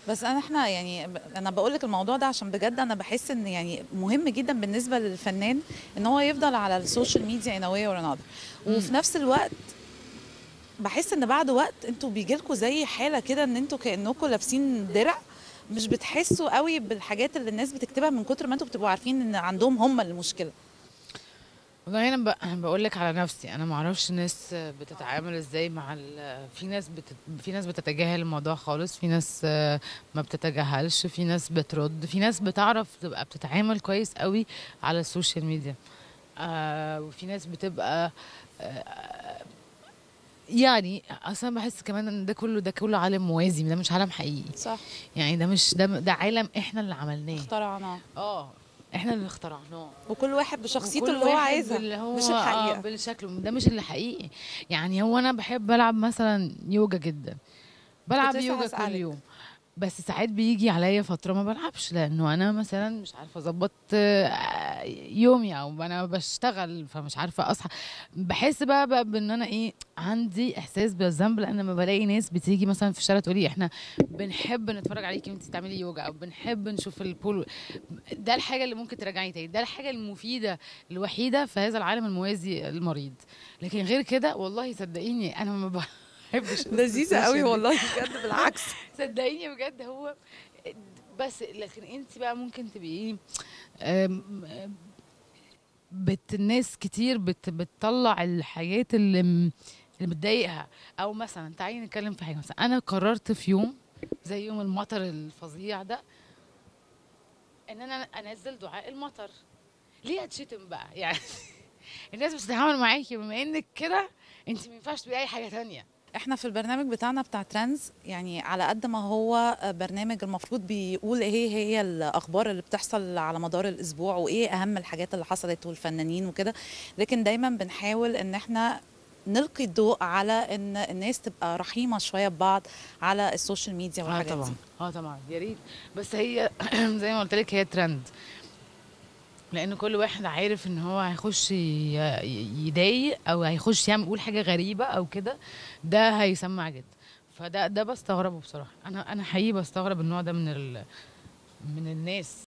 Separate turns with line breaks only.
بس انا احنا يعني ب- انا بقول لك الموضوع ده عشان بجد انا بحس ان يعني مهم جدا بالنسبه للفنان ان هو يفضل على السوشيال ميديا in a way or another وفي نفس الوقت بحس ان بعد وقت انتوا بيجي لكم زي حاله كده ان انتوا كانكم لابسين درع مش بتحسوا قوي بالحاجات اللي الناس بتكتبها من كتر ما انتوا بتبقوا عارفين ان عندهم هم المشكله
والله انا ب... بقول لك على نفسي انا ما اعرفش الناس بتتعامل ازاي مع ال... في ناس بت... في ناس بتتجاهل الموضوع خالص في ناس آه، ما بتتجاهلش في ناس بترد في ناس بتعرف تبقى بتتعامل كويس قوي على السوشيال ميديا آه وفي ناس بتبقى آه يعني اصلا بحس كمان ان ده كله ده كله عالم موازي ده مش عالم حقيقي
صح
يعني ده مش ده ده عالم احنا اللي عملناه
اخترعناه
اه احنا اللي اخترعناه
وكل واحد بشخصيته
وكل
اللي هو
واحد
عايزها
باللي هو
مش
آه
الحقيقه
بالشكل ده مش اللي حقيقي يعني هو انا بحب العب مثلا يوجا جدا بلعب
كنت لسه
يوجا كل
هسألك.
يوم بس ساعات بيجي عليا فتره ما بلعبش لانه انا مثلا مش عارفه اظبط آه، يومي او انا بشتغل فمش عارفه اصحى بحس بقى, بقى بان انا ايه عندي احساس بالذنب لان لما بلاقي ناس بتيجي مثلا في الشارع تقولي احنا بنحب نتفرج عليكي وانت بتعملي يوجا او بنحب نشوف البول ده الحاجه اللي ممكن ترجعني تاني ده الحاجه المفيده الوحيده في هذا العالم الموازي المريض لكن غير كده والله صدقيني انا ما بحبش
لذيذه قوي
السوشيال ميديا.
والله بجد بالعكس
صدقيني بجد هو بس لكن انت بقى ممكن تبقي ايه أم- بت الناس كتير بت بتطلع الحاجات اللي م- اللي بتضايقها او مثلا تعالي نتكلم في حاجه مثلا انا قررت في يوم زي يوم المطر الفظيع ده ان انا انزل دعاء المطر ليه اتشتم بقى يعني الناس بتتعامل معاكي بما انك كده انت ما ينفعش تبقي اي حاجه تانية
احنا في البرنامج بتاعنا بتاع ترندز يعني على قد ما هو برنامج المفروض بيقول ايه هي الاخبار اللي بتحصل على مدار الاسبوع وايه اهم الحاجات اللي حصلت والفنانين وكده لكن دايما بنحاول ان احنا نلقي الضوء على ان الناس تبقى رحيمه شويه ببعض على السوشيال ميديا
اه
والحاجات
طبعا
دي
اه طبعا يا ريت بس هي زي ما قلت لك هي ترند لان كل واحد عارف ان هو هيخش ي- ي- يضايق او هيخش يعمل يقول حاجه غريبه او كده ده هيسمع جدا فده ده بستغربه بصراحه انا انا حقيقي بستغرب النوع ده من ال من الناس